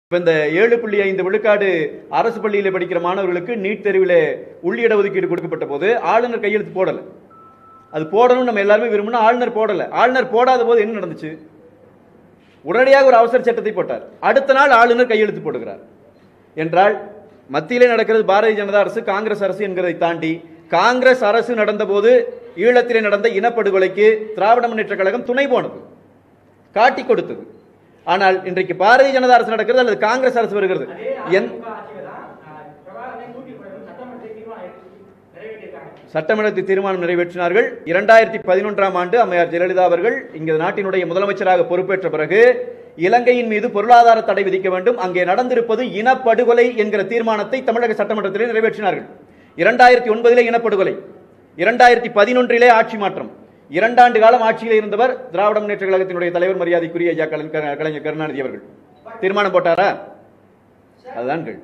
இப்ப இந்த ஏழு புள்ளி ஐந்து விழுக்காடு அரசு பள்ளியில படிக்கிற மாணவர்களுக்கு நீட் தேர்வில் உள்ளிட ஒதுக்கீடு கொடுக்கப்பட்ட போது ஆளுநர் கையெழுத்து போடல அது போடணும் நம்ம எல்லாருமே விரும்பினா ஆளுநர் போடல ஆளுநர் போடாத போது என்ன நடந்துச்சு உடனடியாக ஒரு அவசர சட்டத்தை போட்டார் அடுத்த நாள் ஆளுநர் கையெழுத்து போடுகிறார் என்றால் மத்தியிலே நடக்கிறது பாரதிய ஜனதா அரசு காங்கிரஸ் அரசு என்கிறதை தாண்டி காங்கிரஸ் அரசு நடந்தபோது ஈழத்திலே நடந்த இனப்படுகொலைக்கு திராவிட முன்னேற்ற கழகம் துணை போனது காட்டி கொடுத்தது ஆனால் இன்றைக்கு பாரதிய ஜனதா அரசு நடக்கிறது அல்லது காங்கிரஸ் அரசு வருகிறது அதே என் அதிமுக ஆட்சியில தான் அஹ், பிரபாகரனை தூக்கி போடணும் சட்டமன்றத்தில் தீர்மானம் நிறைவேற்றியிருக்காங்க சட்டமன்றத்தில் தீர்மானம் நிறைவேற்றினார்கள் இரண்டாயிரத்தி பதினொன்றாம் ஆண்டு அம்மையார் ஜெயலலிதா அவர்கள் இங்கு நாட்டினுடைய முதலமைச்சராக பொறுப்பேற்ற பிறகு இலங்கையின் மீது பொருளாதார தடை விதிக்க வேண்டும் அங்கே நடந்திருப்பது இனப்படுகொலை என்கிற தீர்மானத்தை தமிழக சட்டமன்றத்திலே நிறைவேற்றினார்கள் இரண்டாயிரத்தி ஒன்பதிலே இனப்படுகொலை இரண்டாயிரத்தி பதினொன்றிலே ஆட்சி மாற்றம் இரண்டாண்டு காலம் ஆட்சியில் இருந்தவர் திராவிட முன்னேற்ற கழகத்தினுடைய தலைவர் மரியாதைக்குரிய ஐயா கலைஞர் கரு- கலைஞர் கருணாநிதி அவர்கள் தீர்மானம் போட்டாரா அதுதான் கேள்வி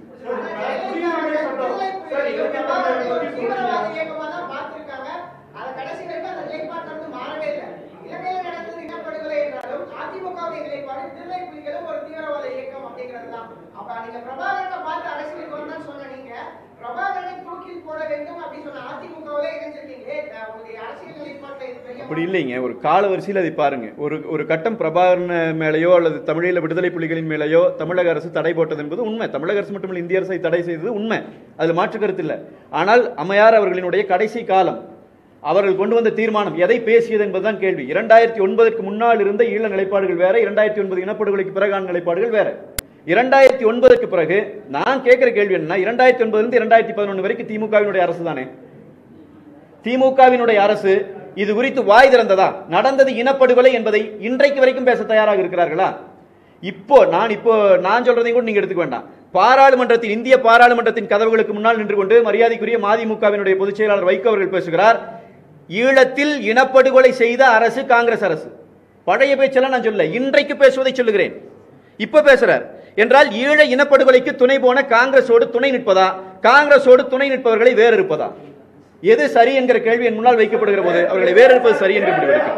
அப்படி இல்லைங்க ஒரு கால வரிசையில் அதை பாருங்க ஒரு ஒரு கட்டம் பிரபாகரன் மேலேயோ அல்லது தமிழீழ விடுதலை புலிகளின் மேலேயோ தமிழக அரசு தடை போட்டது என்பது உண்மை தமிழக அரசு மட்டுமல்ல இந்திய அரசை தடை செய்தது உண்மை அதில் மாற்று கருத்து இல்லை ஆனால் அம்மையார் அவர்களினுடைய கடைசி காலம் அவர்கள் கொண்டு வந்த தீர்மானம் எதை பேசியது என்பதுதான் கேள்வி இரண்டாயிரத்தி ஒன்பதுக்கு முன்னால் இருந்த ஈழ நிலைப்பாடுகள் வேற இரண்டாயிரத்தி ஒன்பது இனப்படுகொலைக்கு பிறகான நிலைப்பாடுகள் வேற இரண்டாயிரத்தி ஒன்பதுக்கு பிறகு நான் கேட்கிற கேள்வி என்ன இரண்டாயிரத்தி ஒன்பதுல இருந்து இரண்டாயிரத்தி பதினொன்று வரைக்கும் திமுகவினுடைய அரசு தானே திமுகவினுடைய அரசு இது குறித்து வாய் திறந்ததா நடந்தது இனப்படுகொலை என்பதை இன்றைக்கு வரைக்கும் பேச தயாராக இருக்கிறார்களா இப்போ நான் இப்போ நான் சொல்றதையும் கூட நீங்க எடுத்துக்க வேண்டாம் பாராளுமன்றத்தின் இந்திய பாராளுமன்றத்தின் கதவுகளுக்கு முன்னால் நின்று கொண்டு மரியாதைக்குரிய மதிமுகவினுடைய பொதுச் செயலாளர் வைகோ அவர்கள் பேசுகிறார் ஈழத்தில் இனப்படுகொலை செய்த அரசு காங்கிரஸ் அரசு பழைய பேச்செல்லாம் நான் சொல்ல இன்றைக்கு பேசுவதை சொல்லுகிறேன் இப்ப பேசுறார் என்றால் ஈழ இனப்படுகொலைக்கு துணை போன காங்கிரஸோடு துணை நிற்பதா காங்கிரஸோடு துணை நிற்பவர்களை வேறு இருப்பதா எது சரி என்கிற கேள்வி என் முன்னால் வைக்கப்படுகிற போது அவர்களை வேறு இருப்பது சரி என்று முடிவெடுக்கும்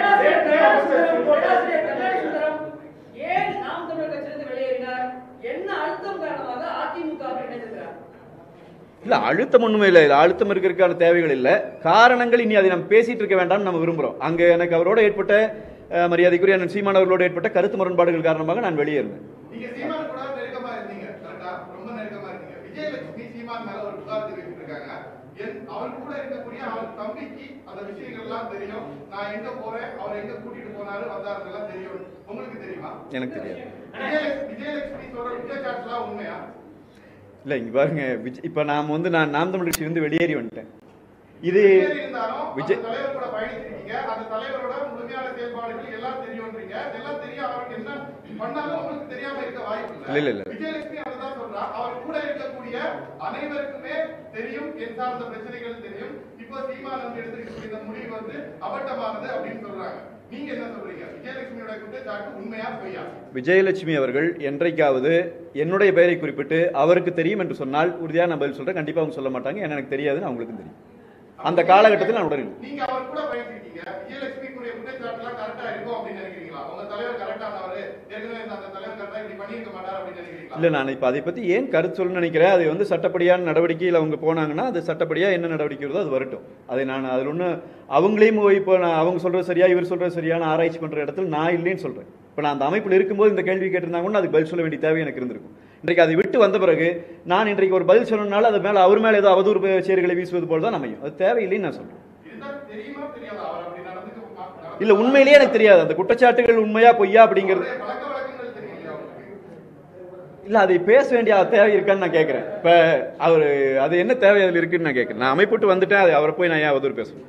ஏன் நாம் தமிழர் கட்சியிலிருந்து வெளியேறினார் என்ன அழுத்தம் காரணமாக அதிமுக இணைந்திருக்கிறார் இல்ல அழுத்தம் ஒண்ணுமே இல்லை இதுல அழுத்தம் இருக்கிறதுக்கான தேவைகள் இல்ல காரணங்கள் இனி அதை நம்ம பேசிட்டு இருக்க வேண்டாம்னு நம்ம விரும்புறோம் அங்க எனக்கு அவரோட ஏற்பட்ட அஹ், மரியாதைக்குரிய அண்ணன் சீமான் அவர்களோடு ஏற்பட்ட கருத்து முரண்பாடுகள் காரணமாக நான் வெளியேறினேன் நீங்க சீமான் கூட நெருக்கமா இருந்தீங்க கரெக்டா ரொம்ப நெருக்கமா இருந்தீங்க விஜயலட்சுமி சீமான் மேல ஒரு புகார் தெரிவித்து இருக்காங்க என் அவர் கூட இருக்கக்கூடிய அவர் தம்பிக்கு அந்த விஷயங்கள் எல்லாம் தெரியும் நான் எங்க போறேன் அவர் எங்க கூட்டிட்டு போனாரு வந்தாரு எல்லாம் தெரியும் உங்களுக்கு தெரியுமா எனக்கு தெரியாது விஜயலட்சுமி விஜயலட்சுமி சொல்ற குற்றச்சாட்டு எல்லாம் உண்மையா இல்ல இங்க பாருங்க விஜய் இப்ப நாம வந்து நான் நாம் தமிழ் கட்சி வந்து வெளியேறி வந்துட்டேன் இது வெளியேறி இருந்தாலும் அந்த விஜய் தலைவர் கூட பயணிச்சிருக்கீங்க அந்த தலைவரோட முழுமையான செயல்பாடுகள் எல்லாம் தெரியும்ன்றீங்க எல்லாம் தெரியும் அவருக்கு என்ன பண்ணாலும் உங்களுக்கு தெரியாம இருக்க வாய்ப்பு இல்ல, இல்ல, இல்ல. விஜயலட்சுமி அதுதான் சொல்றா அவர் கூட இருக்கக்கூடிய அனைவருக்குமே தெரியும் என் சார்ந்த பிரச்சனைகள் தெரியும் இப்போ சீமான் வந்து எடுத்திருக்கக்கூடிய இந்த முடிவு வந்து அபட்டமானது அப்படின்னு சொல்றாங்க நீங்க என்ன சொல்றீங்க விஜயலட்சுமியோட குற்றச்சாட்டு உண்மையா பொய்யா விஜயலட்சுமி அவர்கள் என்றைக்காவது என்னுடைய பெயரை குறிப்பிட்டு அவருக்கு தெரியும் என்று சொன்னால் உறுதியாக நான் பதில் சொல்றேன் கண்டிப்பா அவங்க சொல்ல மாட்டாங்க ஏன்னா எனக்கு தெரியாதுன்னு அவங்களுக்கும் தெரியும் அந்த காலகட்டத்தில் நான் உடனே நீங்க அவர் கூட பயணிச்சிருக்கீங்க விஜயலட்சுமிக்குரிய குற்றச்சாட்டு எல்லாம் கரெக்டா இருக்கும் அப்படின்னு நினைக்கிறீங்களா உங்க தலைவர் கரெக்டானவரு ஏற்கனவே இந்த அந்த தலைவர் கரெக்டா இப்படி பண்ணியிருக்க மாட்டார் அப்படின்னு நினைக்கிறீங்களா இல்ல நான் இப்ப அதை பத்தி ஏன் கருத்து சொல்லணும்னு நினைக்கிறேன் அது வந்து சட்டப்படியான நடவடிக்கையில் அவங்க போனாங்கன்னா அது சட்டப்படியா என்ன நடவடிக்கை வருதோ அது வரட்டும் அதை நான் அதில் ஒண்ணு அவங்களையும் போய் இப்போ நான் அவங்க சொல்றது சரியா இவர் சொல்றது சரியான ஆராய்ச்சி பண்ற இடத்துல நான் இல்லைன்னு சொல்றேன் இப்போ நான் அந்த அமைப்பில் இருக்கும்போது இந்த கேள்வி கேட்டிருந்தாங்கன்னா அதுக்கு பதில் சொல்ல வேண்டிய தேவை எனக்கு இருந்திருக்கும் இன்றைக்கு அதை விட்டு வந்த பிறகு நான் இன்றைக்கு ஒரு பதில் சொல்லணும்னால அது மேல அவர் மேல ஏதோ அவதூறு பே- சேறுகளை வீசுவது போல தான் அமையும் அது தேவையில்லைன்னு நான் சொல்றேன் இதுதான் தெரியுமா தெரியாதா அவர் அப்படி நடந்துக்க இல்ல உண்மையிலேயே எனக்கு தெரியாது அந்த குற்றச்சாட்டுகள் உண்மையா பொய்யா அப்படிங்கிறது அவருடைய பழக்க வழக்கங்கள் தெரியலையா உங்களுக்கு இல்ல அதை பேச வேண்டிய தேவை இருக்கான்னு நான் கேட்கறேன் இப்ப அவர் அது என்ன தேவை அதில் இருக்குன்னு நான் கேட்கறேன் நான் அமைப்பிட்டு வந்துட்டேன் அது அவரை போய் நான் ஏன் அவதூறு பேசணும்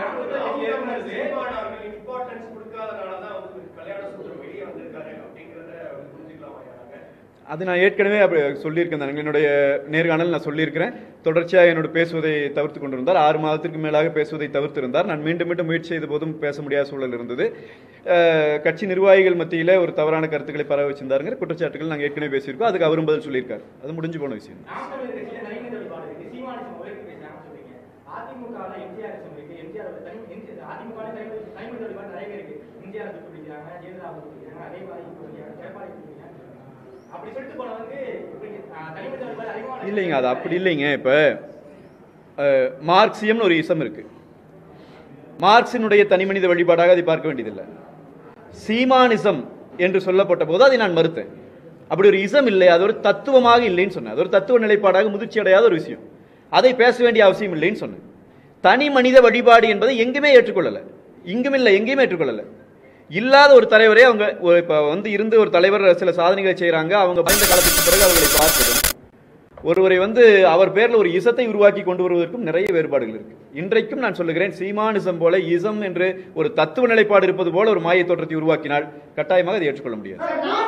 இம்பார்ட்டன்ஸ் கொடுக்காதனால தான் வந்து கல்யாண சுந்தரம் வெளியே வந்திருக்காரு அப்படிங்கறத புரிஞ்சுக்கலாமா யாராங்க அது நான் ஏற்கனவே அப்படி சொல்லியிருக்கேன் தான். என்னுடைய நேர்காணல் நான் சொல்லியிருக்கிறேன் தொடர்ச்சியாக என்னோட பேசுவதை தவிர்த்து கொண்டிருந்தார் ஆறு மாதத்திற்கு மேலாக பேசுவதை தவிர்த்திருந்தார் நான் மீண்டும் மீண்டும் முயற்சி செய்த போதும் பேச முடியாத சூழல் இருந்தது அஹ், கட்சி நிர்வாகிகள் மத்தியில் ஒரு தவறான கருத்துக்களை பரவ வச்சிருந்தாருங்கிற குற்றச்சாட்டுகள் நாங்கள் ஏற்கனவே பேசியிருக்கோம் அதுக்கு அவரும் பதில் சொல்லியிருக்காரு அது முடிஞ்சு போன விஷயம் நாம் தமிழர் கட்சியில நைமுக வழிபாடு இருக்கு சீமானிசம் உழைப்பு பேசுறாங்கன்னு சொல்றீங்க அதிமுகல எம்ஜிஆர் இருக்கு எம்ஜிஆர் தனி அதிமுக நைமுக வழிபாடு நிறைய பேர் இருக்கு எம்ஜிஆர் தூக்கி பிடிக்கிறாங்க ஜெயலலிதா தூக்கி பிடிக்கிறாங்க அதே மாதிரி இப்போ எடப்பாடி தூக்கி பிடிக்கிறாங்க. அப்படி சொல்லிட்டு போனவங்க இப்படி, ஆஹ், தனிமனித வழிபாடு அதிகமான இல்லைங்க அது அப்படி இல்லைங்க இப்போ மார்க்சியம்னு ஒரு இசம் இருக்கு மார்க்சினுடைய தனிமனித வழிபாடாக அதை பார்க்க வேண்டியதில்லை சீமானிசம் என்று சொல்லப்பட்ட போது அதை நான் மறுத்தேன் அப்படி ஒரு இசம் இல்லை அது ஒரு தத்துவமாக இல்லைன்னு சொன்னேன் அது ஒரு தத்துவ நிலைப்பாடாக முதிர்ச்சி அடையாத ஒரு விஷயம் அதை பேச வேண்டிய அவசியம் இல்லைன்னு சொன்னேன் தனி மனித வழிபாடு என்பதை எங்குமே ஏற்றுக்கொள்ளலை இங்கும் இல்லை எங்கேயுமே ஏற்றுக்கொள்ளலை இல்லாத ஒரு தலைவரே அவங்க ஒரு இப்போ வந்து இருந்து ஒரு தலைவர் சில சாதனைகளை செய்கிறாங்க அவங்க பயந்த காலத்துக்கு பிறகு அவர்களை பார்ப்பதும் ஒருவரை வந்து அவர் பேர்ல ஒரு இசத்தை உருவாக்கி கொண்டு வருவதற்கும் நிறைய வேறுபாடுகள் இருக்கு இன்றைக்கும் நான் சொல்லுகிறேன் சீமானிசம் போல இசம் என்று ஒரு தத்துவ நிலைப்பாடு இருப்பது போல ஒரு மாய தோற்றத்தை உருவாக்கினால் கட்டாயமாக அதை ஏற்றுக்கொள்ள முடியாது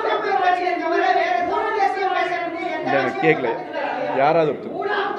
இல்ல, எனக்கு கேட்கல. யாராவது ஒருத்தர்.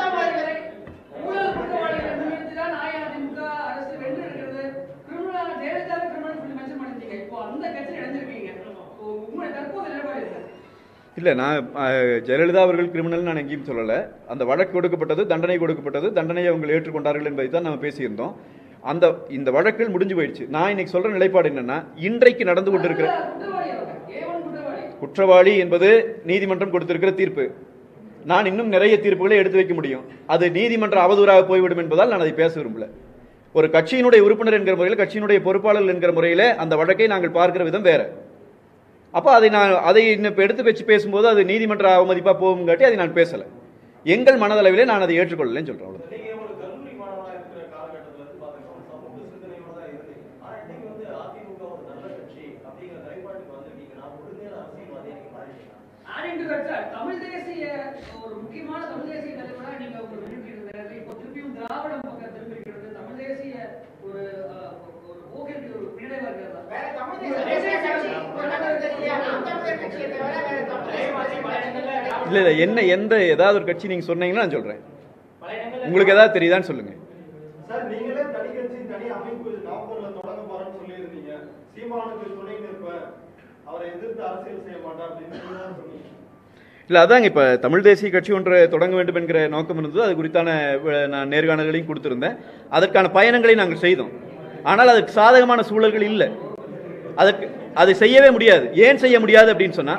ஊழல் குற்றவாளிகளை முன்னிறுத்தி தான் அஇஅதிமுக அரசு வென்று இருக்கிறது. criminal ஆ ஜெயலலிதாவை criminal சொல்லி mention பண்ணிருந்தீங்க. இப்போ அந்த கட்சியில் இணைஞ்சிருக்கீங்க. இப்போ உங்களுடைய தற்போது நிலைப்பாடு என்ன? இல்ல நான் அஹ், ஜெயலலிதா அவர்கள் கிரிமினல் நான் எங்கேயும் சொல்லல அந்த வழக்கு கொடுக்கப்பட்டது தண்டனை கொடுக்கப்பட்டது தண்டனையை அவங்க ஏற்றுக்கொண்டார்கள் என்பதை தான் நம்ம பேசியிருந்தோம் அந்த இந்த வழக்கில் முடிஞ்சு போயிடுச்சு நான் இன்னைக்கு சொல்ற நிலைப்பாடு என்னன்னா இன்றைக்கு நடந்து கொண்டிருக்கிற குற்றவாளி அவங்க. A1 குற்றவாளி. குற்றவாளி என்பது நீதிமன்றம் கொடுத்திருக்கிற தீர்ப்பு நான் இன்னும் நிறைய தீர்ப்புகளை எடுத்து வைக்க முடியும் அது நீதிமன்ற அவதூறாக போய்விடும் என்பதால் நான் அதை பேச விரும்பல ஒரு கட்சியினுடைய உறுப்பினர் என்கிற முறையில் கட்சியினுடைய பொறுப்பாளர் என்கிற முறையில் அந்த வழக்கை நாங்கள் பார்க்கிற விதம் வேற அப்போ அதை நான் அதை இன்னும் இப்ப எடுத்து வச்சு பேசும்போது அது நீதிமன்ற அவமதிப்பா போகும் காட்டி அதை நான் பேசல எங்கள் மனதளவிலே நான் அதை ஏற்றுக்கொள்ளலைன்னு சொல்றேன் அவ்வளவுதான். நீங்க ஒரு கல்லூரி மாணவனா இருக்கிற காலகட்டத்துல இருந்து பாத்தீங்கன்னா ஒரு சமூக சிந்தனையோட தான் இருந்தீங்க ஆனா இன்னைக்கு வந்து அதிமுக ஒரு நல்ல கட்சி அப்படிங்கிற நிலைப்பாட்டுக்கு வந்திருக்கீங்க நான் உறுதியான அரசியல்வாதி நீங்க மாறிட்டீங்க Adding to that, sir, Tamil தேசிய ஒரு முக்கியமான தமிழ் தேசிய தலைவரா நீங்க ஒரு விரும்பியிருந்தாரு. இப்போ திருப்பியும் திராவிடம் பக்கம் திரும்பியிருக்கிறது. தமிழ் தேசிய ஒரு அஹ், ஒரு போக்கிற்கு ஒரு பின்னடைவா இருக்கிறதா? வேற தமிழ் தேசிய கட்சி ஒரு நல்லது இல்லையா நாம் தமிழர் கட்சியை தவிர வேற தமிழ் தேசிய கட்சி இல்ல இல்ல என்ன எந்த ஏதாவது ஒரு கட்சி நீங்க சொன்னீங்கன்னா நான் சொல்றேன் பல இடங்கள்ல உங்களுக்கு ஏதாவது தெரியுதான்னு சொல்லுங்க சார் நீங்களே தனி கட்சி தனி அமைப்பு நவம்பர்ல தொடங்க போறேன்னு சொல்லியிருந்தீங்க சீமானுக்கு துணை நிற்பேன் அவரை எதிர்த்து அரசியல் செய்ய மாட்டேன் அப்படின்னு நீங்க தான் சொன்னீங்க இல்ல அதாங்க இப்ப தமிழ் தேசிய கட்சி ஒன்று தொடங்க வேண்டும் என்கிற நோக்கம் இருந்தது அது குறித்தான அஹ், நான் நேர்காணல்களையும் கொடுத்திருந்தேன் அதற்கான பயணங்களை நாங்கள் செய்தோம் ஆனால் அதுக்கு சாதகமான சூழல்கள் இல்லை அதற்கு அதை செய்யவே முடியாது ஏன் செய்ய முடியாது அப்படின்னு சொன்னா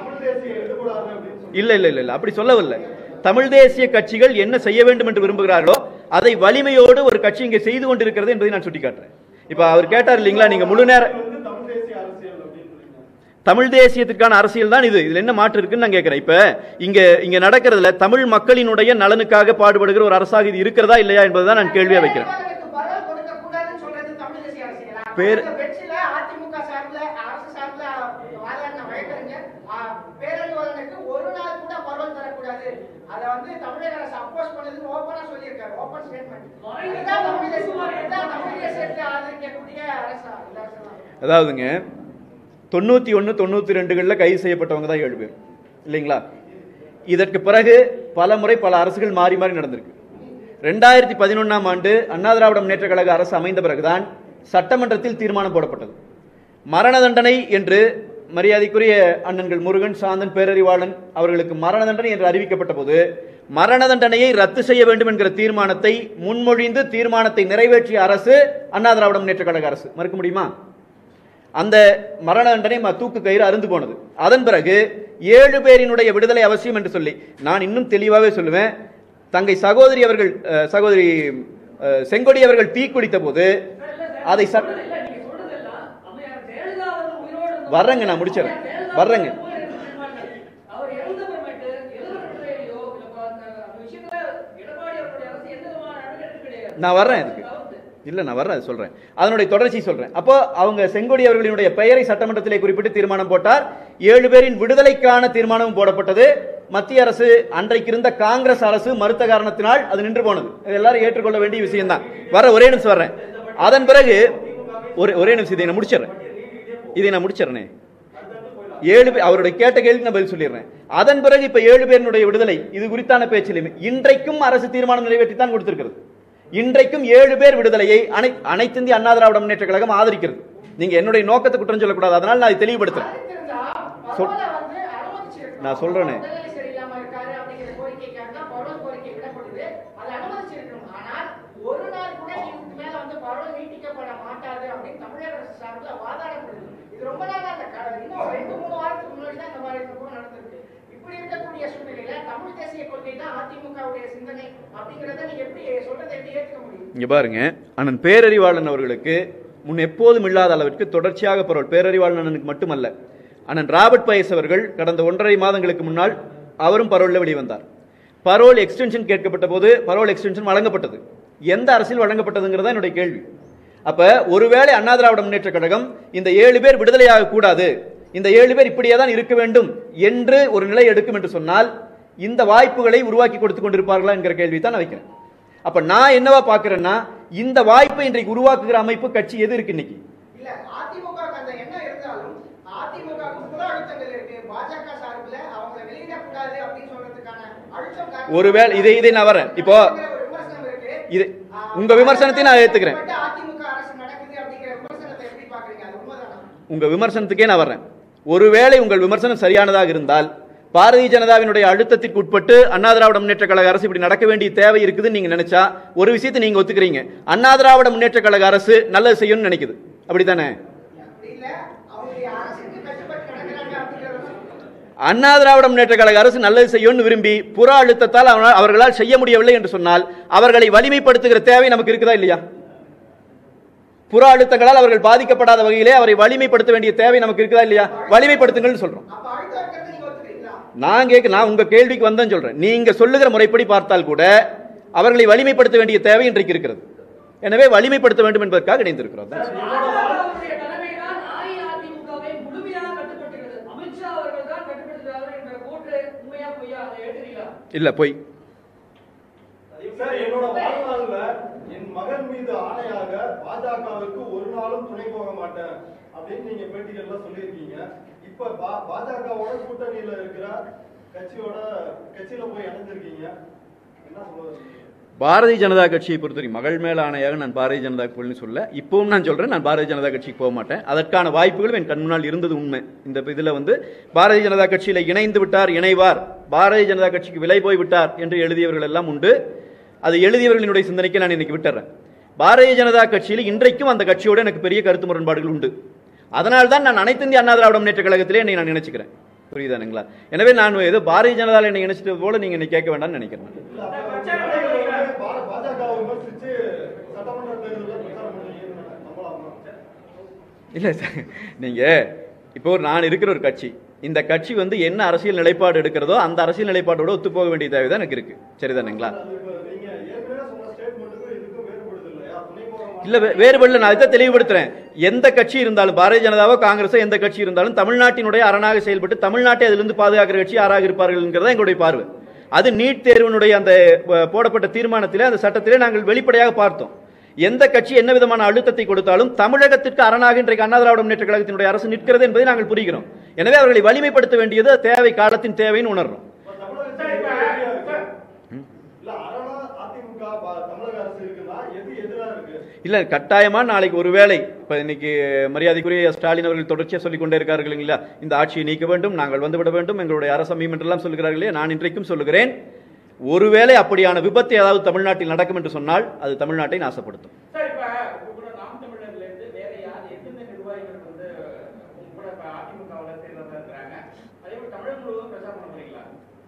இல்ல இல்ல இல்ல இல்ல அப்படி சொல்லவில்லை தமிழ் தேசிய கட்சிகள் என்ன செய்ய வேண்டும் என்று விரும்புகிறார்களோ அதை வலிமையோடு ஒரு கட்சி இங்கே செய்து கொண்டிருக்கிறது என்பதை நான் சுட்டிக்காட்டுறேன் இப்ப அவர் கேட்டார் இல்லைங்களா நீங்க முழு நேர வந்து தமிழ் தேசிய அரசியல் அப்படின்னு சொல்லிங்க தமிழ் தேசியத்திற்கான அரசியல் தான் இது இதுல என்ன மாற்று இருக்குன்னு நான் கேட்கிறேன் இப்ப இங்க இங்க நடக்கிறதுல தமிழ் மக்களினுடைய நலனுக்காக பாடுபடுகிற ஒரு அரசாக இது இருக்கிறதா இல்லையா என்பதுதான் நான் கேள்வியா வைக்கிறேன் பேரறிவாளனுக்கு பரவல் கொடுக்கக்கூடாதுன்னு சொல்றது தமிழ் தேசிய அரசியலா? பேர்- அந்த பெஞ்சில அதிமுக சார்பில் அரசு சார்பில் வாதாடின வழக்கறிஞர் ஆ, பேரறிவாளனுக்கு ஒரு நாள் கூட பரவல் தரக்கூடாது அதை வந்து தமிழக அரசு அப்போஸ் பண்ணதுன்னு ஓப்பனா சொல்லியிருக்காரு ஓப்பன் ஸ்டேட்மெண்ட் இதுதான் தமிழ் தேசிய இதுதான் தமிழ் தேசியத்தை ஆதரிக்கக்கூடிய அரசா இந்த அரசு அதாவதுங்க தொண்ணூத்தி ஒன்று தொண்ணூத்தி ரெண்டுகளில் கைது செய்யப்பட்டவங்க தான் ஏழு பேர் இல்லைங்களா இதற்கு பிறகு பல முறை பல அரசுகள் மாறி மாறி நடந்திருக்கு ரெண்டாயிரத்தி பதினொன்னாம் ஆண்டு அண்ணா திராவிட முன்னேற்ற கழக அரசு அமைந்த பிறகுதான் சட்டமன்றத்தில் தீர்மானம் போடப்பட்டது மரண தண்டனை என்று மரியாதைக்குரிய அண்ணன்கள் முருகன் சாந்தன் பேரறிவாளன் அவர்களுக்கு மரண தண்டனை என்று அறிவிக்கப்பட்ட போது மரண தண்டனையை ரத்து செய்ய வேண்டும் என்கிற தீர்மானத்தை முன்மொழிந்து தீர்மானத்தை நிறைவேற்றிய அரசு அண்ணா திராவிட முன்னேற்ற கழக அரசு மறுக்க முடியுமா அந்த மரண தண்டனை ம- தூக்கு கயிறு அருந்து போனது அதன் பிறகு ஏழு பேரினுடைய விடுதலை அவசியம் என்று சொல்லி நான் இன்னும் தெளிவாகவே சொல்லுவேன் தங்கை சகோதரி அவர்கள் அஹ், சகோதரி அஹ், செங்கொடி அவர்கள் தீக்குளித்த போது அதை சட் இல்ல, நீங்க சொல்றதெல்லாம் அம்மையார் ஜெயலலிதா அவர்கள் உயிரோடு இருந்தபோது வர்றேங்க, நான் முடிச்சிடுறேன். அம்மையார் ஜெயலலிதா வர்றேங்க. அவர்கள் உயிரோடு இருந்திருப்பார்கள். அவர் இறந்த பிறமேட்டு எதிர்கட்சியிலேயோ இல்ல ப- அந்த அந்த விஷயத்துல எடப்பாடி அவர்களுடைய அரசு எந்த விதமான நடவடிக்கை கிடையாது நான் வர்றேன் இதுக்கு தவிர்த்து. இல்ல நான் வர்றேன் அது சொல்றேன் அதனுடைய தொடர்ச்சி சொல்றேன் அப்போ அவங்க செங்கொடி அவர்களுடைய பெயரை சட்டமன்றத்திலே குறிப்பிட்டு தீர்மானம் போட்டார் ஏழு பேரின் விடுதலைக்கான தீர்மானமும் போடப்பட்டது மத்திய அரசு அன்றைக்கு இருந்த காங்கிரஸ் அரசு மறுத்த காரணத்தினால் அது நின்று போனது இது எல்லாரும் ஏற்றுக்கொள்ள வேண்டிய விஷயம் தான் வர ஒரே நிமிஷம் வர்றேன் அதன் பிறகு ஒரு ஒரே நிமிஷம் இதை நான் முடிச்சிடுறேன் இதை நான் முடிச்சிடுறேன் ஏழு பேர் அவருடைய கேட்ட கேள்விக்கு நான் பதில் சொல்லிடுறேன் அதன் பிறகு இப்ப ஏழு பேரினுடைய விடுதலை இது குறித்தான பேச்சிலுமே இன்றைக்கும் அரசு தீர்மானம் நிறைவேற்றி தான் கொடுத்திருக்கிறது இன்றைக்கும் ஏழு பேர் விடுதலையை அனை அனைத்து இந்திய அண்ணா திராவிட முன்னேற்ற கழகம் ஆதரிக்கிறது நீங்க என்னுடைய நோக்கத்தை குற்றம் சொல்லக்கூடாது அதனால நான் அதை தெளிவுபடுத்துறேன் அறிவித்திருந்தா சொல்- பரவலை வந்து அனுமதிச்சிருக்கணும். நான் சொல்றேனே. உடல்நிலை சரியில்லாம இருக்காரு அப்படிங்கிற கோரிக்கைக்காக தான் பரவல் கோரிக்கை விடப்படுது. அதை அனுமதிச்சிருக்கணும். ஆனால் ஒரு நாள் கூட இதுக்கு மேல வந்து பரவல் நீட்டிக்கப்பட மாட்டாது அப்படின்னு தமிழக அரசு சார்பில் வாதாடப்படுது. இது ரொம்ப நாளா இல்ல. க- இன்னும் ரெண்டு, மூணு வாரத்துக்கு முன்னாடி தான் இந்த மாதிரி சம்பவம் நடந்திருக்கு. இப்ப இப்படி இருக்கக்கூடிய சூழ்நிலையில தமிழ் தேசிய கொள்கை தான் அதிமுகவுடைய சிந்தனை அப்படிங்கறத நீங்க எப்படி சொல்றதை எப்படி ஏத்துக்க முடியும் இங்க பாருங்க அண்ணன் பேரறிவாளன் அவர்களுக்கு முன் எப்போதும் இல்லாத அளவிற்கு தொடர்ச்சியாக பரவல் பேரறிவாளன் அண்ணனுக்கு மட்டுமல்ல அண்ணன் ராபர்ட் பயஸ் அவர்கள் கடந்த ஒன்றரை மாதங்களுக்கு முன்னால் அவரும் பரோலில் வெளிவந்தார் பரோல் எக்ஸ்டென்ஷன் கேட்கப்பட்ட போது பரோல் எக்ஸ்டென்ஷன் வழங்கப்பட்டது எந்த அரசில் வழங்கப்பட்டதுங்கிறதா என்னுடைய கேள்வி அப்ப ஒருவேளை அண்ணா திராவிட முன்னேற்ற கழகம் இந்த ஏழு பேர் விடுதலையாக கூடாது இந்த ஏழு பேர் இப்படியே தான் இருக்க வேண்டும் என்று ஒரு நிலை எடுக்கும் என்று சொன்னால் இந்த வாய்ப்புகளை உருவாக்கி கொடுத்து கொண்டிருப்பார்களா என்கிற கேள்வி தான் நான் வைக்கிறேன் அப்ப நான் என்னவா பாக்குறேன்னா இந்த வாய்ப்பை இன்றைக்கு உருவாக்குகிற அமைப்பு கட்சி எது இருக்கு இன்னைக்கு இல்ல அதிமுக அந்த எண்ணம் இருந்தாலும் அதிமுக புற அழுத்தங்கள் இருக்கு பாஜக சார்பில் அவங்களை வெளியிடக்கூடாது அப்படின்னு சொல்றதுக்கான அழுத்தம் காரணமா- ஒருவேளை இதை இதை நான் வரேன் இப்போ அப்படிங்கிற ஒரு விமர்சனம் இருக்கு. இது ஆ, உங்க விமர்சனத்தை நான் ஏத்துக்கிறேன் பட்டு அதிமுக அரசு நடக்குது அப்படிங்கிற விமர்சனத்தை எப்படி பாக்குறீங்க அது உண்மைதானா உங்க விமர்சனத்துக்கே நான் வர்றேன் ஒருவேளை உங்கள் விமர்சனம் சரியானதாக இருந்தால் பாரதிய ஜனதாவினுடைய அழுத்தத்திற்கு உட்பட்டு அண்ணா திராவிட முன்னேற்ற கழக அரசு இப்படி நடக்க வேண்டிய தேவை இருக்குதுன்னு நீங்க நினைச்சா ஒரு விஷயத்தை நீங்க ஒத்துக்கிறீங்க அண்ணா திராவிட முன்னேற்ற கழக அரசு நல்லது செய்யும்னு நினைக்குது அப்படித்தானே அப்படி இல்ல அவங்களுடைய அரசுக்கு கட்டுப்பட்டு நடக்கிறாங்க அப்படிங்கிறத அண்ணா திராவிட முன்னேற்ற கழக அரசு நல்லது செய்யும்னு விரும்பி புற அழுத்தத்தால் அவனால் அவர்களால் செய்ய முடியவில்லை என்று சொன்னால் அவர்களை வலிமைப்படுத்துகிற தேவை நமக்கு இருக்குதா இல்லையா புற அழுத்தங்களால் அவர்கள் பாதிக்கப்படாத வகையிலே அவரை வலிமைப்படுத்த வேண்டிய தேவை நமக்கு இருக்குதா இல்லையா வலிமைப்படுத்துங்கள்னு சொல்றோம் அப்ப அழுத்தம் இருக்கிறது நீங்க ஒத்துக்கிறீங்களா நான் கேட்க நான் உங்க கேள்விக்கு வந்தேன் சொல்றேன் நீங்க சொல்லுகிற முறைப்படி பார்த்தால் கூட அவர்களை வலிமைப்படுத்த வேண்டிய தேவை இன்றைக்கு இருக்கிறது எனவே வலிமைப்படுத்த வேண்டும் என்பதற்காக இணைந்திருக்கிறோம் தான். பாஜகவுடைய தலைமைதான் அஇஅதிமுகவை முழுமையாக கட்டுப்படுத்துகிறது அமித்ஷா அவர்கள் தான் கட்டுப்படுத்துகிறார்கள் என்ற கூற்று உண்மையா பொய்யா அதை ஏற்றுறீங்களா இல்ல போய் சார் என்னோட வாழ்நாள்ல என் மகன் மீது ஆணையாக பாஜகவுக்கு ஒரு நாளும் துணை போக மாட்டேன் அப்படின்னு நீங்க பேட்டிகள்ல சொல்லியிருக்கீங்க இப்ப பா- பாஜகவோட கூட்டணியில இருக்கிற கட்சியோட கட்சியில போய் இணைஞ்சிருக்கீங்க என்ன சொல்ல வரீங்க? பாரதிய ஜனதா கட்சியை பொறுத்தவரை மகள் மேல் ஆணையாக நான் பாரதிய ஜனதா கட்சி சொல்ல இப்பவும் நான் சொல்றேன் நான் பாரதிய ஜனதா கட்சிக்கு போக மாட்டேன் அதற்கான வாய்ப்புகளும் என் கண் முன்னால் இருந்தது உண்மை இந்த இதுல வந்து பாரதிய ஜனதா கட்சியில இணைந்து விட்டார் இணைவார் பாரதிய ஜனதா கட்சிக்கு விலை போய் விட்டார் என்று எழுதியவர்கள் எல்லாம் உண்டு அது எழுதியவர்களினுடைய சிந்தனைக்கு நான் இன்னைக்கு விட்டுறேன் பாரதிய ஜனதா கட்சியில் இன்றைக்கும் அந்த கட்சியோட எனக்கு பெரிய கருத்து முரண்பாடுகள் உண்டு அதனால் தான் நான் அனைத்து இந்திய அண்ணா திராவிட முன்னேற்ற கழகத்திலே என்னை நான் நினைச்சுக்கிறேன் புரியுதானுங்களா எனவே நான் ஏதோ பாரதிய ஜனதாவில் என்னை நினைச்சிட்டு போல நீங்க என்னை கேட்க வேண்டாம்னு நினைக்கிறேன் இல்ல, அப்ப கட்சியில வந்து பா- பாஜகவை விமர்சிச்சு சட்டமன்ற தேர்தலில் பிரச்சாரம் பண்ணுவீங்கன்னு நம்பலாமா இல்ல சார் நீங்க இப்போ ஒரு நான் இருக்கிற ஒரு கட்சி இந்த கட்சி வந்து என்ன அரசியல் நிலைப்பாடு எடுக்கிறதோ அந்த அரசியல் நிலைப்பாடோட ஒத்து போக வேண்டிய தேவை தான் எனக்கு இருக்கு சரிதானுங்களா அது இப்ப நீங்க ஏற்கனவே சொன்ன ஸ்டேட்மெண்ட்டுக்கும் இதுக்கும் வேறுபடுது இல்லையா துணை போக மாட்டேன் இல்ல வே- வேறுபடல நான் அதை தெளிவுபடுத்துறேன் எந்த கட்சி இருந்தாலும் பாரதிய ஜனதாவோ காங்கிரஸோ எந்த கட்சி இருந்தாலும் தமிழ்நாட்டினுடைய அரணாக செயல்பட்டு தமிழ்நாட்டை அதிலிருந்து பாதுகாக்கிற கட்சி யாராக இருப்பார்கள்ங்கிறதா எங்களுடைய பார்வை அது நீட் தேர்வினுடைய அந்த அஹ், போடப்பட்ட தீர்மானத்திலே அந்த சட்டத்திலே நாங்கள் வெளிப்படையாக பார்த்தோம் எந்த கட்சி என்ன விதமான அழுத்தத்தை கொடுத்தாலும் தமிழகத்திற்கு அரணாக இன்றைக்கு அண்ணா திராவிட முன்னேற்ற கழகத்தினுடைய அரசு நிற்கிறது என்பதை நாங்கள் புரிகிறோம் எனவே அவர்களை வலிமைப்படுத்த வேண்டியது தேவை காலத்தின் தேவைன்னு உணர்றோம் இப்ப தமிழகத்துல எப்படியா இருக்கு? இல்ல அரணா அதிமுக பா- தமிழக அரசு இருக்குன்னா எது எதிரா இருக்கு இல்ல கட்டாயமா நாளைக்கு ஒருவேளை இப்ப இன்னைக்கு மரியாதைக்குரிய ஸ்டாலின் அவர்கள் தொடர்ச்சியா சொல்லிக் கொண்டே இருக்கார்கள் இல்லைங்களா இந்த ஆட்சியை நீக்க வேண்டும் நாங்கள் வந்துவிட வேண்டும் எங்களுடைய அரசமையும் என்றெல்லாம் சொல்கிறார்களே நான் இன்றைக்கும் சொல்லுகிறேன் ஒருவேளை அப்படியான விபத்து ஏதாவது தமிழ்நாட்டில் நடக்கும் என்று சொன்னால் அது தமிழ்நாட்டை நாசப்படுத்தும் சார் இப்ப உங்க கூட நாம் தமிழர்ல இருந்து வேற யார் எந்தெந்த நிர்வாகிகள் வந்து உங்க கூட இப்ப அதிமுகவுல சேர்ந்தவங்க இருக்கிறாங்க அதே மாதிரி தமிழகம் முழுவதும் பிரச்சாரம் பண்ண போறீங்களா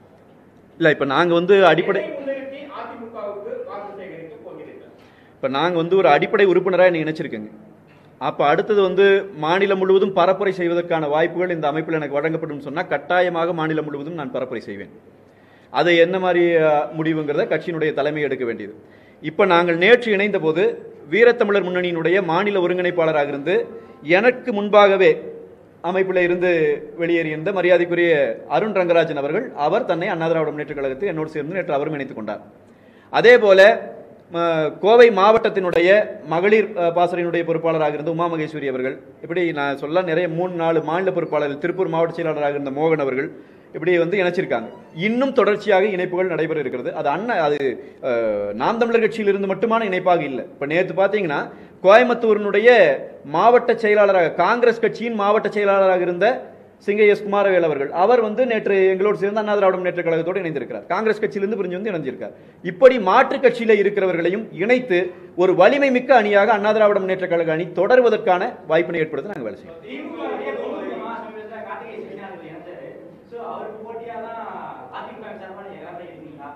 இல்ல இப்ப நாங்க வந்து அடிப்படை எதை முன்னிறுத்தி அதிமுகவுக்கு வாக்கு சேகரிக்க போகிறீர்கள் இப்ப நாங்க வந்து ஒரு அடிப்படை உறுப்பினராக நீங்க நினைச்சிருக்கேங்க அப்ப அடுத்தது வந்து மாநிலம் முழுவதும் பரப்புரை செய்வதற்கான வாய்ப்புகள் இந்த அமைப்பில் எனக்கு வழங்கப்படும் சொன்னா கட்டாயமாக மாநிலம் முழுவதும் நான் பரப்புரை செய்வேன் அது என்ன மாதிரி அஹ், முடிவுங்கிறத கட்சியினுடைய தலைமை எடுக்க வேண்டியது இப்ப நாங்கள் நேற்று இணைந்த போது வீரத்தமிழர் முன்னணியினுடைய மாநில ஒருங்கிணைப்பாளராக இருந்து எனக்கு முன்பாகவே அமைப்பில் இருந்து வெளியேறியிருந்த மரியாதைக்குரிய அருண் ரங்கராஜன் அவர்கள் அவர் தன்னை அண்ணா திராவிட முன்னேற்ற கழகத்தில் என்னோடு சேர்ந்து நேற்று அவரும் இணைத்துக் கொண்டார் அதே போல ம, கோவை மாவட்டத்தினுடைய மகளிர் அ, பாசறையினுடைய பொறுப்பாளராக இருந்த உமா மகேஸ்வரி அவர்கள் இப்படி நான் சொல்ல நிறைய மூணு நாலு மாநில பொறுப்பாளர்கள் திருப்பூர் மாவட்ட செயலாளராக இருந்த மோகன் அவர்கள் இப்படி வந்து இணைச்சிருக்காங்க இன்னும் தொடர்ச்சியாக இணைப்புகள் நடைபெற இருக்கிறது அது அண்ணன் அது அ, நாம் தமிழர் கட்சியிலிருந்து மட்டுமான இணைப்பாக இல்லை இப்ப நேத்து பாத்தீங்கன்னா கோயம்புத்தூரினுடைய மாவட்ட செயலாளராக காங்கிரஸ் கட்சியின் மாவட்ட செயலாளராக இருந்த சிங்க எஸ் குமாரவேல் அவர்கள் அவர் வந்து நேற்று எங்களோடு சேர்ந்து அண்ணா திராவிட முன்னேற்ற கழகத்தோடு இணைந்திருக்கிறார் காங்கிரஸ் கட்சியிலிருந்து பிரிஞ்சு வந்து இணைஞ்சிருக்கார் இப்படி மாற்றுக் கட்சியில இருக்கிறவர்களையும் இணைத்து ஒரு வலிமை மிக்க அணியாக அண்ணா திராவிட முன்னேற்ற கழக அணி தொடர்வதற்கான வாய்ப்பினை ஏற்படுத்த நாங்கள் வேலை செய்வோம் திமுகவுடைய தொகுதி சமீபத்தில் கார்த்திகை சிவஞானத்தில் இணைஞ்சாரு ஸோ அவருக்கு போட்டியா தான்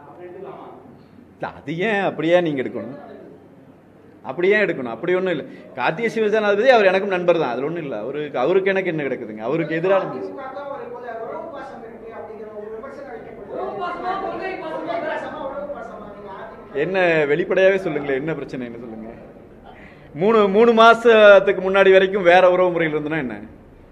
அப்படி எடுத்துக்கலாமா இல்ல, அது ஏன் அப்படியே நீங்க எடுக்கணும் அப்படியே எடுக்கணும் அப்படி ஒண்ணும் இல்லை கார்த்திகை சிவசேனாதிபதி அவர் எனக்கும் நண்பர் தான் அது ஒண்ணும் இல்லை அவருக்கு அவருக்கு எனக்கு என்ன கிடக்குதுங்க அவருக்கு எதிரான அதிமுகவுக்கு ஒரு போல உறவு பாசம் இருக்கு அப்படிங்கிற ஒரு விமர்சனம் வைக்கப்படுது. உறவு பாசமா, கொள்கை பாசமா? கொள்கை பாசமா, உறவு பாசமா? நீங்க அதிமுக என்ன வெளிப்படையாவே சொல்லுங்களேன் என்ன பிரச்சனைன்னு சொல்லுங்க மூணு மூணு மாசத்துக்கு முன்னாடி வரைக்கும் வேற உறவு முறையில் இருந்தனா என்ன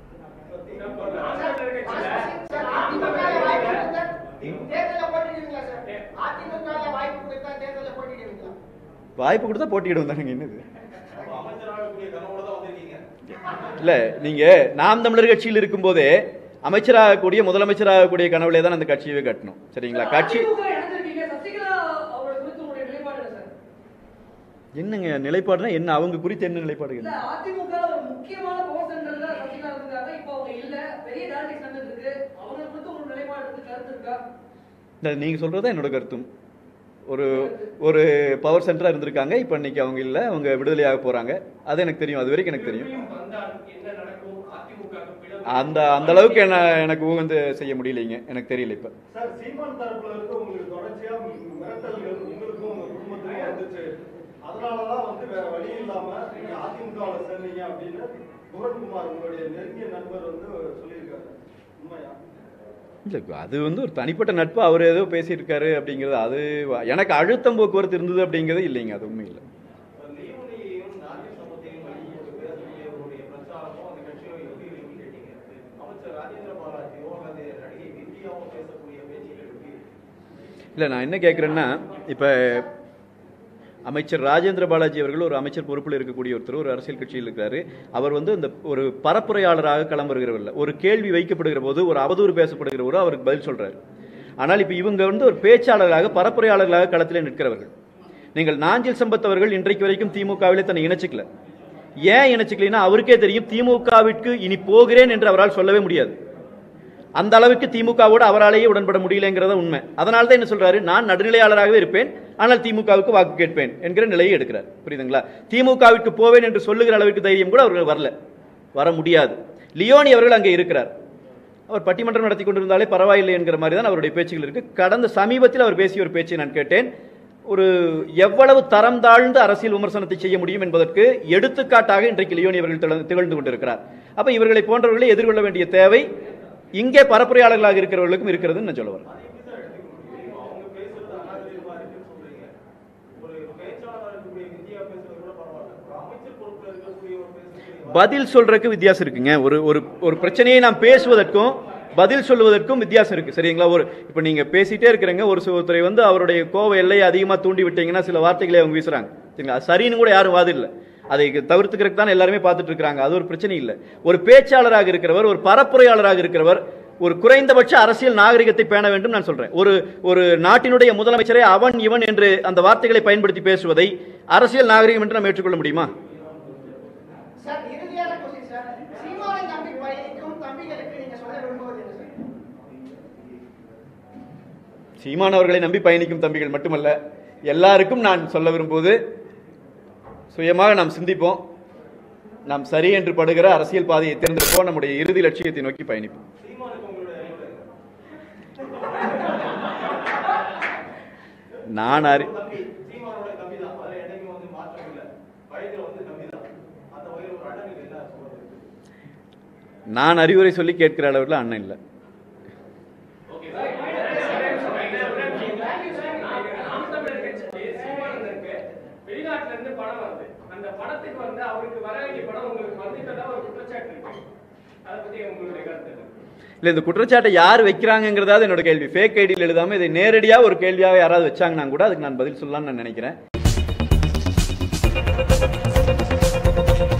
சார், அதிமுகல வாய்ப்பு கொடுத்தா தேர்தல்ல போட்டியிடுவீங்களா சார்? அதிமுகல வாய்ப்பு கொடுத்தா தேர்தல்ல போட்டியிடுவீங்களா? வாய்ப்பு கொடுத்தா போட்டியிடுவோம் தானங்க என்னது அப்ப அமைச்சராகக்கூடிய கனவோட தான் வந்திருக்கீங்க இல்ல நீங்க நாம் தமிழர் கட்சியில் இருக்கும்போதே அமைச்சராகக்கூடிய முதலமைச்சராகக்கூடிய கனவுலே தான் அந்த கட்சியவே கட்டணும் சரிங்களா கட்சி அதிமுக இணைஞ்சிருக்கீங்க. சசிகலா அவர்கள் குறித்து உங்களுடைய நிலைப்பாடு என்ன சார்? என்னங்க நிலைப்பாடுனா என்ன அவங்க குறித்து என்ன நிலைப்பாடுகள் இல்ல, அதிமுக ஒரு முக்கியமான பவர் சென்டர்ல சசிகலா இருந்தாங்க. இப்ப அவங்க இல்ல. பெரிய டாக்டிக்ஸ் நடந்துட்டு இருக்கு. அவங்க குறித்து உங்களுக்கு நிலைப்பாடு இருக்கு, கருத்து இருக்கா? இல்ல, நீங்க சொல்றதா என்னோட கருத்தும் ஒரு ஒரு பவர் சென்டரா இருந்திருக்காங்க இப்ப இன்னைக்கு அவங்க இல்ல அவங்க விடுதலையாக போறாங்க அது எனக்கு தெரியும் அது வரைக்கும் எனக்கு தெரியும் திரும்பியும் வந்தால் என்ன நடக்கும் அதிமுகவுக்கு பிளவு அந்த அந்த அளவுக்கு என்ன எனக்கு ஊகந்து செய்ய முடியலைங்க எனக்கு தெரியல இப்ப சார் சீமான் தரப்புல இருந்து உங்களுக்கு தொடர்ச்சியா மிரட்டல்கள் உங்களுக்கும் உங்க குடும்பத்துக்கும் வந்துச்சு அதனாலதான் வந்து வேற வழி இல்லாம நீங்க அதிமுகவுல சேர்ந்தீங்க அப்படின்னு புரண்குமார் உங்களுடைய நெருங்கிய நண்பர் வந்து சொல்லியிருக்காரு உண்மையா இல்ல அது வந்து ஒரு தனிப்பட்ட நட்பு அவர் ஏதோ பேசியிருக்காரு அப்படிங்கிறது அது எனக்கு அழுத்தம் போக்குவரத்து இருந்தது அப்படிங்கிறது இல்லைங்க அது உண்மை இல்லை லியோனியையும் நாகேஷ் சம்பத்தையும் வழிபட்டு பேசக்கூடியவருடைய பிரச்சாரமும் அந்த கட்சியும் எப்படி இருக்குன்னு கேட்டீங்க அமைச்சர் ராஜேந்திர பாலாஜியோ அல்லது நடிகை வித்யாவும் பேசக்கூடிய பேச்சுகள் எப்படி இருக்கு? இல்லை நான் என்ன கேட்குறேன்னா இப்போ அமைச்சர் ராஜேந்திர பாலாஜி அவர்கள் ஒரு அமைச்சர் பொறுப்பில் இருக்கக்கூடிய ஒருத்தர் ஒரு அரசியல் கட்சியில் இருக்கிறாரு அவர் வந்து இந்த ஒரு பரப்புரையாளராக களம் வருகிறவர் இல்ல. ஒரு கேள்வி வைக்கப்படுகிற போது ஒரு அவதூறு பேசப்படுகிற போது அவருக்கு பதில் சொல்றாரு ஆனால் இப்போ இவங்க வந்து ஒரு பேச்சாளர்களாக பரப்புரையாளர்களாக களத்தில் நிற்கிறவர்கள் நீங்கள் நாஞ்சில் சம்பத் அவர்கள் இன்றைக்கு வரைக்கும் திமுகவிலே தன்னை இணைச்சிக்கல ஏன் இணைச்சிக்கலைன்னா அவருக்கே தெரியும் திமுகவிற்கு இனி போகிறேன் என்று அவரால் சொல்லவே முடியாது அந்த அளவுக்கு திமுகவோடு அவராலேயே உடன்பட முடியலங்கிறத உண்மை அதனால தான் என்ன சொல்றாரு நான் நடுநிலையாளராகவே இருப்பேன் ஆனால் திமுகவுக்கு வாக்கு கேட்பேன் என்கிற நிலையை எடுக்கிறார் புரியுதுங்களா திமுகவிற்கு போவேன் என்று சொல்லுகிற அளவுக்கு தைரியம் கூட அவர்கள் வரல வர முடியாது லியோனி அவர்கள் அங்கே இருக்கிறார் அவர் பட்டிமன்றம் நடத்தி கொண்டிருந்தாலே பரவாயில்லை என்கிற மாதிரி தான் அவருடைய பேச்சுகள் இருக்கு கடந்த சமீபத்தில் அவர் பேசிய ஒரு பேச்சை நான் கேட்டேன் ஒரு எவ்வளவு தரம் தாழ்ந்த அரசியல் விமர்சனத்தை செய்ய முடியும் என்பதற்கு எடுத்துக்காட்டாக இன்றைக்கு லியோனி அவர்கள் திகழ- திகழ்ந்து கொண்டிருக்கிறார் அப்ப இவர்களை போன்றவர்களை எதிர்கொள்ள வேண்டிய தேவை இங்கே பரப்புரையாளர்களாக இருக்கிறவர்களுக்கும் இருக்கிறதுன்னு நான் சொல்ல வரேன் அவங்க பேசுறது அநாகரிகமா இருக்குன்னு சொல்றீங்க ஒரு பேச்சாளராக இருக்கக்கூடிய வித்யா பேசுறது கூட பரவாயில்ல ஒரு அமைச்சர் பொறுப்புல இருக்கக்கூடிய ஒரு பேசக்கூடிய பதில் சொல்றதுக்கு வித்தியாசம் இருக்குங்க ஒரு ஒரு ஒரு பிரச்சனையை நாம் பேசுவதற்கும் பதில் சொல்வதற்கும் வித்தியாசம் இருக்கு சரிங்களா ஒரு இப்போ நீங்க பேசிட்டே இருக்கிறங்க ஒரு சில ஒருத்தரை வந்து அவருடைய கோவ எல்லையை அதிகமா தூண்டி விட்டீங்கன்னா சில வார்த்தைகளை அவங்க வீசுறாங்க சரிங்களா அது சரின்னு கூட யாரும் வாது இல்லை அதை தவிர்த்துக்கிறதுக்கு தான் எல்லாருமே பார்த்துட்டு இருக்காங்க அது ஒரு பிரச்சனை இல்லை ஒரு பேச்சாளராக இருக்கிறவர் ஒரு பரப்புரையாளராக இருக்கிறவர் ஒரு குறைந்தபட்ச அரசியல் நாகரிகத்தை பேண வேண்டும் நான் சொல்றேன் ஒரு ஒரு நாட்டினுடைய முதலமைச்சரை அவன் இவன் என்று அந்த வார்த்தைகளை பயன்படுத்தி பேசுவதை அரசியல் நாகரிகம் என்று நாம் ஏற்றுக்கொள்ள முடியுமா சார் இறுதியான கொஸ்டின் சார் சீமானை நம்பி பயணிக்கும் தம்பிகளுக்கு நீங்க சொல்ல விரும்புவது என்ன சார் சீமான் அவர்களை நம்பி பயணிக்கும் தம்பிகள் மட்டுமல்ல எல்லாருக்கும் நான் சொல்ல விரும்புவது சுயமாக நாம் சிந்திப்போம் நாம் சரி என்று படுகிற அரசியல் பாதையை தேர்ந்தெடுப்போம் நம்முடைய இறுதி லட்சியத்தை நோக்கி பயணிப்போம் சீமானுக்கு உங்களுடைய அறிவுரை நான் அறி தம்பி சீமானோட தம்பி தான் அதுல என்னைக்கும் வந்து மாற்றம் இல்லை வயதுல வந்து தம்பி தான் அந்த வகையில் ஒரு அண்ணனுக்கு என்ன சொல்றது நான் அறிவுரை சொல்லி கேட்கிற அளவில் அண்ணன் இல்லை ஓகே சார் நாம் தமிழர் கட்சிக்கு சீமானந்தருக்கு வெளிநாட்டுல இருந்து பணம் வருது அந்த பணத்துக்கு வந்து அவருக்கு வர வேண்டிய பணம் உங்களுக்கு வந்துட்டதா ஒரு குற்றச்சாட்டு இருக்கு அதை பத்தி உங்களுடைய கருத்து என்ன? இல்லை இந்த குற்றச்சாட்டை யார் வைக்கிறாங்கிறதாவது என்னோட கேள்வி ஃபேக் ஐடியில் எழுதாம இதை நேரடியாக ஒரு கேள்வியாக யாராவது வச்சாங்கன்னா கூட அதுக்கு நான் பதில் சொல்லலாம்னு நான் நினைக்கிறேன்